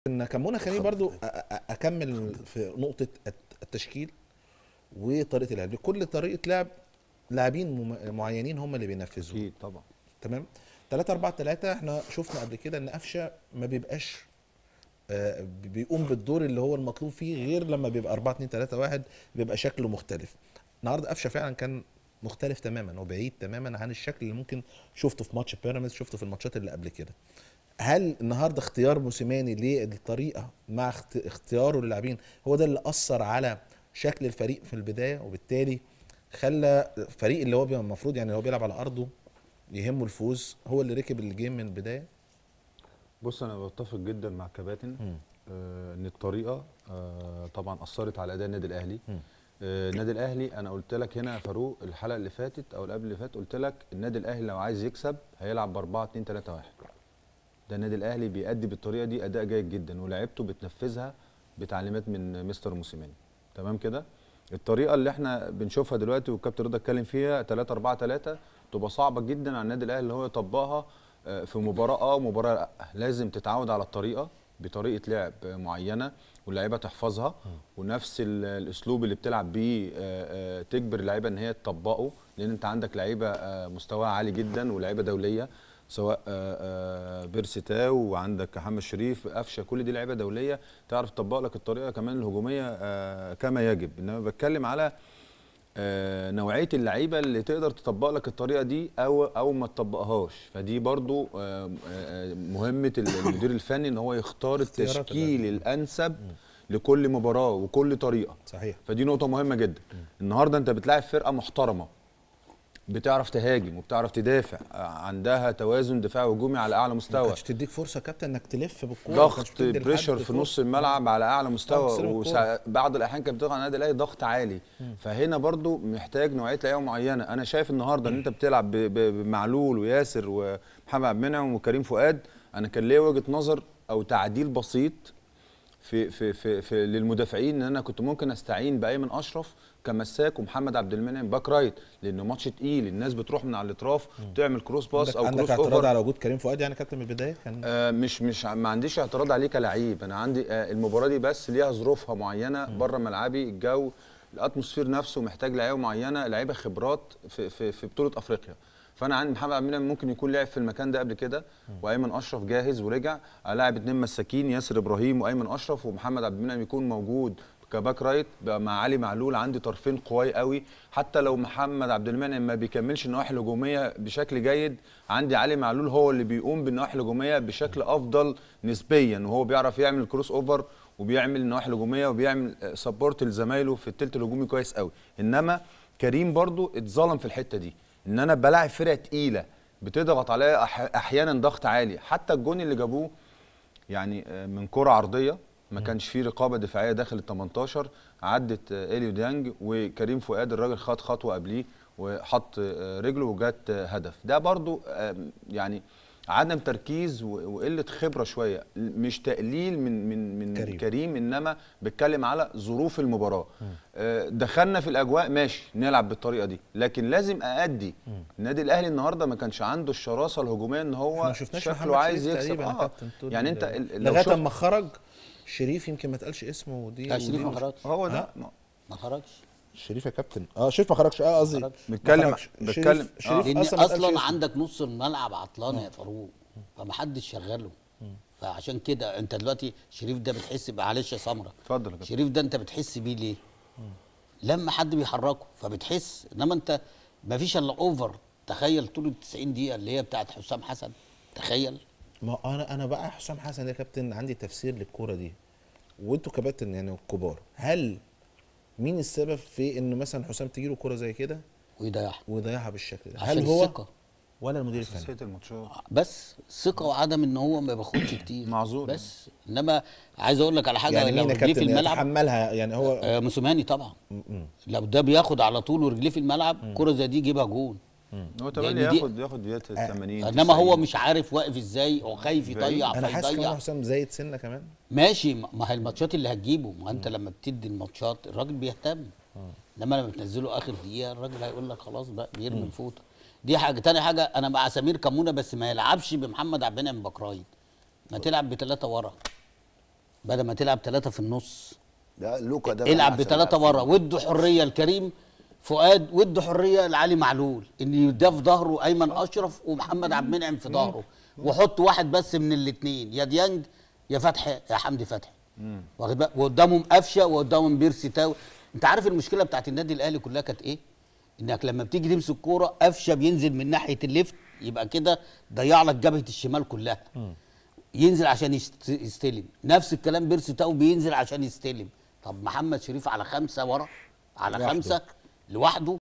ان كمونه خليني برضو أ- أ- اكمل في نقطه الت- التشكيل وطريقه اللعب كل طريقه لعب لاعبين مم- معينين هم اللي بينفذوا اكيد طبعا تمام 3 4 3 احنا شفنا قبل كده ان قفشه ما بيبقاش آه، بيقوم بالدور اللي هو المطلوب فيه غير لما بيبقى 4 2 3 1 بيبقى شكله مختلف النهارده قفشه فعلا كان مختلف تماما وبعيد تماما عن الشكل اللي ممكن شفته في ماتش بيراميدز شفته في الماتشات اللي قبل كده هل النهارده اختيار موسيماني للطريقه مع اخت- اختياره للاعبين هو ده اللي اثر على شكل الفريق في البدايه وبالتالي خلى الفريق اللي هو بيبقى المفروض يعني هو بيلعب على ارضه يهمه الفوز هو اللي ركب الجيم من البدايه بص انا بتفق جدا مع الكباتن مم. آه ان الطريقه آه طبعا اثرت على اداء النادي الاهلي مم. آه النادي الاهلي انا قلت لك هنا يا فاروق الحلقه اللي فاتت او اللي قبل اللي فات قلت لك النادي الاهلي لو عايز يكسب هيلعب ب 4 2 3 1 ده النادي الاهلي بيأدي بالطريقه دي اداء جيد جدا ولاعيبته بتنفذها بتعليمات من مستر موسيماني تمام كده الطريقه اللي احنا بنشوفها دلوقتي والكابتن رضا اتكلم فيها 3 4 3 تبقى صعبه جدا على النادي الاهلي اللي هو يطبقها آه، في مباراه اه ومباراه لا لازم تتعود على الطريقه بطريقه لعب آه، معينه واللعيبه تحفظها ونفس ال- الاسلوب اللي بتلعب بيه آه، آه، تجبر اللعيبه ان هي تطبقه لان انت عندك لعيبه آه، مستواها عالي جدا ولاعيبه دوليه سواء آه، آه، بيرسي تاو وعندك محمد شريف قفشه كل دي لعيبه دوليه تعرف تطبق لك الطريقه كمان الهجوميه آه، كما يجب انما بتكلم على آه، نوعيه اللعيبه اللي تقدر تطبق لك الطريقه دي او او ما تطبقهاش فدي برضو آه، آه، مهمه المدير الفني ان هو يختار اختيارات التشكيل الانسب لكل مباراه وكل طريقه صحيح فدي نقطه مهمه جدا النهارده انت بتلاعب فرقه محترمه بتعرف تهاجم وبتعرف تدافع آه، عندها توازن دفاع وهجومي على اعلى ما مستوى كانتش تديك فرصه يا كابتن انك تلف بالكوره ما كانتش ضغط بتدي لحد بريشر في فرصة. نص الملعب على اعلى مستوى تستلم الكورة. وبعض الاحيان كانت بتضغط على النادي الاهلي ضغط عالي فهنا برضو محتاج نوعيه لعيبه معينه انا شايف النهارده ان انت بتلعب ب- ب- بمعلول وياسر ومحمد عبد المنعم وكريم فؤاد انا كان ليا وجهه نظر او تعديل بسيط في في في, في للمدافعين ان انا كنت ممكن استعين بايمن اشرف كمساك ومحمد عبد المنعم باك رايت لانه ماتش تقيل الناس بتروح من على الاطراف تعمل كروس باس عندك, او عندك كروس اعتراض اوفر على وجود كريم فؤاد يعني كابتن من البدايه كان آه، مش مش ع- ما عنديش اعتراض عليه كلعيب انا عندي آه، المباراه دي بس ليها ظروفها معينه بره ملعبي الجو الاتموسفير نفسه محتاج لعيبه معينه لعيبه خبرات في في في بطوله افريقيا فانا عندي محمد عبد المنعم ممكن يكون لعب في المكان ده قبل كده وايمن اشرف جاهز ورجع لاعب اتنين مساكين ياسر ابراهيم وايمن اشرف ومحمد عبد المنعم يكون موجود كباك رايت بقى مع علي معلول عندي طرفين قوي قوي حتى لو محمد عبد المنعم ما بيكملش النواحي الهجوميه بشكل جيد عندي علي معلول هو اللي بيقوم بالنواحي الهجوميه بشكل افضل نسبيا وهو بيعرف يعمل كروس اوفر وبيعمل النواحي الهجوميه وبيعمل سبورت لزمايله في التلت الهجومي كويس قوي انما كريم برضو اتظلم في الحته دي ان انا بلاعب فرقه تقيله بتضغط عليا أح- احيانا ضغط عالي حتى الجون اللي جابوه يعني آه، من كرة عرضية ما كانش فيه رقابة دفاعية داخل ال 18 عدت آه، إليو ديانج وكريم فؤاد الراجل خد خطوة قبليه وحط آه، رجله وجات آه، هدف ده برضو آه، يعني عدم تركيز و- وقلة خبرة شوية مش تقليل من من من كريم. كريم, كريم انما بتكلم على ظروف المباراة آه، دخلنا في الاجواء ماشي نلعب بالطريقة دي لكن لازم أأدي النادي الاهلي النهارده ما كانش عنده الشراسة الهجومية ان احنا هو ما شفناش محمد شكله عايز شريف يكسب تقريبا يا اه كابتن طول يعني انت ال- ال- لو لغايه شفت- اما خرج شريف يمكن ما اتقالش اسمه ودي لا شريف ما ودي- خرجش هو ده ها؟ ما خرجش شريف يا كابتن اه شريف ما خرجش اه قصدي خرجش. ما بتكلم- خرجش. بتكلم- شريف, آه. شريف لان اصلا ما اتقالش اصلا اسمه. عندك نص الملعب عطلان يا فاروق فمحدش شغله فعشان كده انت دلوقتي شريف ده بتحس معلش يا سمره اتفضل يا كابتن. شريف ده انت بتحس بيه ليه؟ لما حد بيحركه فبتحس انما انت ما فيش الا اوفر تخيل طول ال 90 دقيقه اللي هي بتاعت حسام حسن تخيل ما انا انا بقى حسام حسن يا كابتن عندي تفسير للكوره دي وانتوا كباتن يعني الكبار هل مين السبب في ان مثلا حسام تجيله كوره زي كده ويضيعها ويضيعها بالشكل ده عشان هل هو الثقه ولا المدير الفني حساسيه الماتشات بس ثقه وعدم ان هو ما بياخدش كتير معذور. بس انما عايز اقول لك على حاجه يعني لو مين يا رجليه في كابتن الملعب يتحملها يعني هو آه موسوماني طبعا م- لو ده بياخد على طول ورجليه في الملعب كره زي دي يجيبها جون هو تمام لأن دي- ياخد ياخد ديت 80 انما هو 90. مش عارف واقف ازاي وخايف يضيع انا حاسس كمان فيضيع حسام زايد سنه كمان ماشي ما ما هي الماتشات اللي هتجيبه ما انت لما بتدي الماتشات الراجل بيهتم انما لما بتنزله اخر دقيقه الراجل هيقول لك خلاص بقى بيرمي الفوطه دي حاجه تاني حاجه انا مع سمير كمونه بس ما يلعبش بمحمد عبد المنعم باك رايت ما تلعب بثلاثه ورا بدل ما تلعب ثلاثه في النص لا لوكا ده بقى العب أحسن بثلاثه لاعب ورا وادوا حريه لكريم فؤاد وادوا حريه لعلي معلول ان يدافع في ظهره ايمن اشرف ومحمد عبد المنعم في ظهره وحط واحد بس من الاثنين يا ديانج يا فتحي يا حمدي فتحي واخد بالك وقدامهم قفشه وقدامهم بيرسي تاو انت عارف المشكله بتاعت النادي الاهلي كلها كانت ايه؟ انك لما بتيجي تمسك كوره قفشه بينزل من ناحيه الليفت يبقى كده ضيع لك جبهه الشمال كلها ينزل عشان يست- يستلم نفس الكلام بيرسي تاو بينزل عشان يستلم طب محمد شريف على خمسه ورا على لوحده. خمسه لوحده